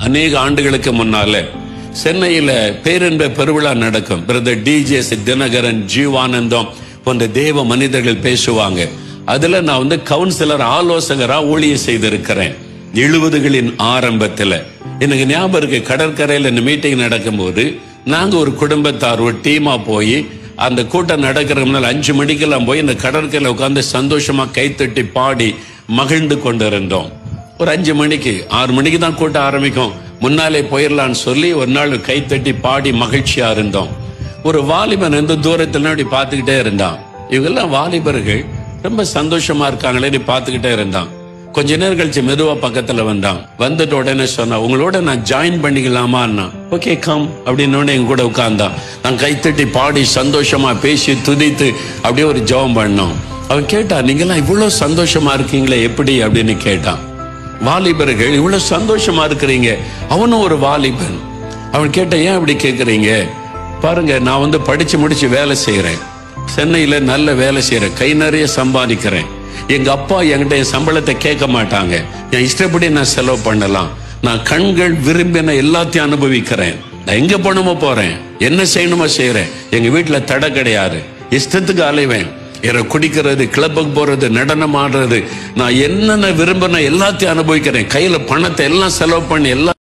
அநேக ஆண்டுகளுக்கு முன்னால சென்னையில பேரின்ப பெருவிழா நடக்கும் பிரதர் டிஜேஸ் தினகரன் ஜீவானந்தம் போன்ற தேவ மனிதர்கள் பேசுவாங்க அதுல நான் வந்து கவுன்சிலர் ஆலோசகரா ஊழியம் செய்திருக்கிறேன் எழுபதுகளின் ஆரம்பத்துல எனக்கு ஞாபகம் இருக்கு கடற்கரையில இந்த மீட்டிங் நடக்கும்போது நாங்க ஒரு குடும்பத்தார் ஒரு டீமா போய் அந்த கூட்டம் நடக்கிறதுக்கு முன்னால் அஞ்சு மணிக்கெல்லாம் போய் இந்த கடற்கரையில உட்கார்ந்து சந்தோஷமா கைத்தட்டி பாடி மகிழ்ந்து கொண்டிருந்தோம் ஒரு அஞ்சு மணிக்கு ஆறு மணிக்கு தான் கூட்டம் ஆரம்பிக்கும் முன்னாலே போயிடலான்னு சொல்லி ஒரு நாள் கைத்தட்டி பாடி மகிழ்ச்சியா இருந்தோம் ஒரு வாலிபன் வந்து தூரத்துல அப்படி பார்த்துக்கிட்டே இருந்தான் இவங்கெல்லாம் வாலிபர்கள் ரொம்ப சந்தோஷமா இருக்காங்களேன்னு பார்த்துக்கிட்டே இருந்தான் கொஞ்ச நேரம் கழிச்சு மெதுவா பக்கத்துல வந்தான் வந்துட்டு உடனே சொன்னா உங்களோட நான் ஜாயின் பண்ணிக்கலாமான்னா ஓகே கம் அப்படின்னு உடனே எங்க கூட உட்கார்ந்தான் நான் கைத்தட்டி பாடி சந்தோஷமா பேசி துதித்து அப்படியே ஒரு ஜெபம் பண்ணோம் அவன் கேட்டா நீங்கெல்லாம் இவ்வளவு சந்தோஷமா இருக்கீங்களே எப்படி அப்படின்னு கேட்டான் வாலிபர்கள் இவ்வளவு சந்தோஷமா இருக்கிறீங்க அவனும் ஒரு வாலிபன் அவன் கேட்ட ஏன் அப்படி கேக்குறீங்க பாருங்க நான் வந்து படிச்சு முடிச்சு வேலை செய்யறேன் சென்னையில நல்ல வேலை செய்யறேன் கை நிறைய சம்பாதிக்கிறேன் எங்க அப்பா என்கிட்ட என் சம்பளத்தை கேட்க மாட்டாங்க என் இஷ்டப்படி நான் செலவு பண்ணலாம் நான் கண்கள் விரும்பின எல்லாத்தையும் அனுபவிக்கிறேன் நான் எங்க போகணுமோ போறேன் என்ன செய்யணுமோ செய்யறேன் எங்க வீட்டுல தடை கிடையாது இஷ்டத்துக்கு அலைவேன் இற குடிக்கிறது கிளப்புக்கு போறது நடனம் ஆடுறது நான் என்னென்ன விரும்பின எல்லாத்தையும் அனுபவிக்கிறேன் கையில பணத்தை எல்லாம் செலவு பண்ணி எல்லா